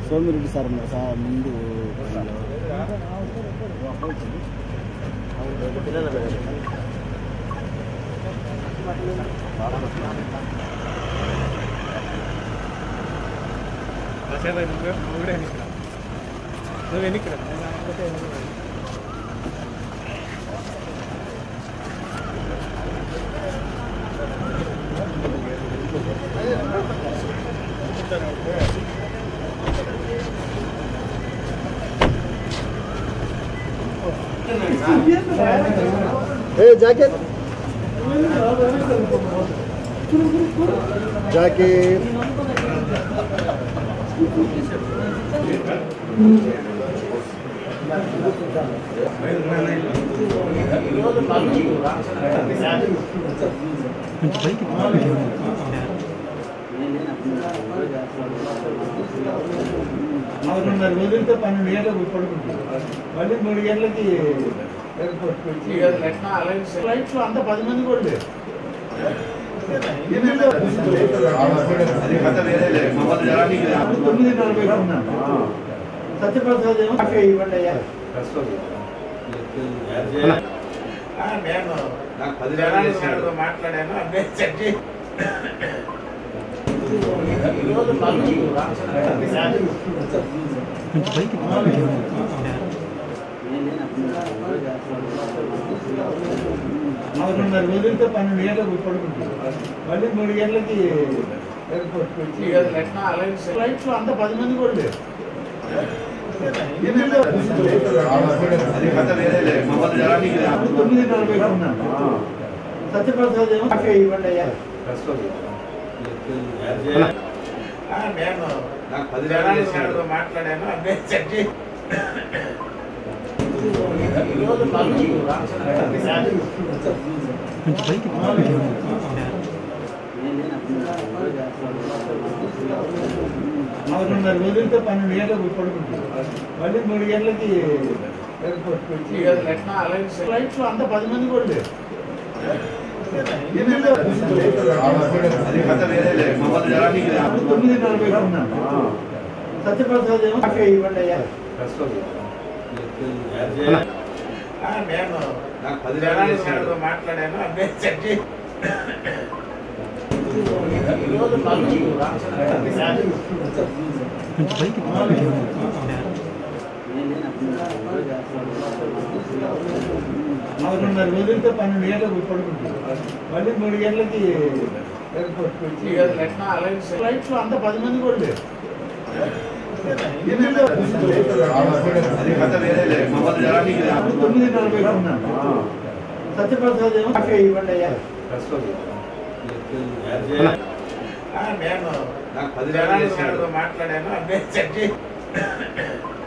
Somireddy sir ఉన్నారు sir ముందు నువ్వు ఎన్నికరా ఏ జాకెట్ జాకెట్ ఆరున్నర రోజులతో పన్నెండు గంటలకు పడుకుంటుంది మళ్ళీ మూడు గంటలకి ఎయిర్పోర్ట్కి వచ్చి ఫ్లైట్ లో అంత పది మంది కూడా లేరు తొమ్మిది నలభై ఉన్నాను సత్యప్రసాద్ ఏమో కాఫీ ఇవ్వండి అయ్యా ఆ, నేను జనాలు గారితో మాట్లాడాను అదే చెప్పి ఈరోజు మళ్ళీ ఆరున్నర రోజులతో పన్నెండు గంటలకు పడుకుంటుంది మళ్ళీ మూడు గంటలకి ఎయిర్పోర్ట్కి వచ్చి ఫ్లైట్ లో అంత పది మంది కూడా లేరు తొమ్మిది నలభై ఉన్నాను సత్యప్రసాద్ ఏమో కాఫీ ఇవ్వండి అయ్యా ఆ, నేను జనాలు గారితో మాట్లాడాను అదే చెప్పి ఈరోజు మళ్ళీ ఆరున్నర రోజులతో పన్నెండు గంటలకు పడుకుంటుంది మళ్ళీ మూడు గంటలకి ఎయిర్పోర్ట్కి వచ్చి ఫ్లైట్ లో అంత పది మంది కూడా లేరు తొమ్మిది నలభై ఉన్నాను సత్యప్రసాద్ ఏమో కాఫీ ఇవ్వండి అయ్యా ఆ, నేను జనాలు గారితో మాట్లాడాను అదే చెప్పి ఈరోజు మళ్ళీ ఆరున్నర రోజులతో పన్నెండు గంటలకు పడుకుంటుంది మళ్ళీ మూడు గంటలకి ఎయిర్పోర్ట్కి వచ్చి ఫ్లైట్ లో అంత పది మంది కూడా లేరు తొమ్మిది నలభై ఉన్నాను సత్యప్రసాద్ ఏమో కాఫీ ఇవ్వండి అయ్యా ఆ, నేను జనాలు గారితో మాట్లాడాను అదే చెప్పి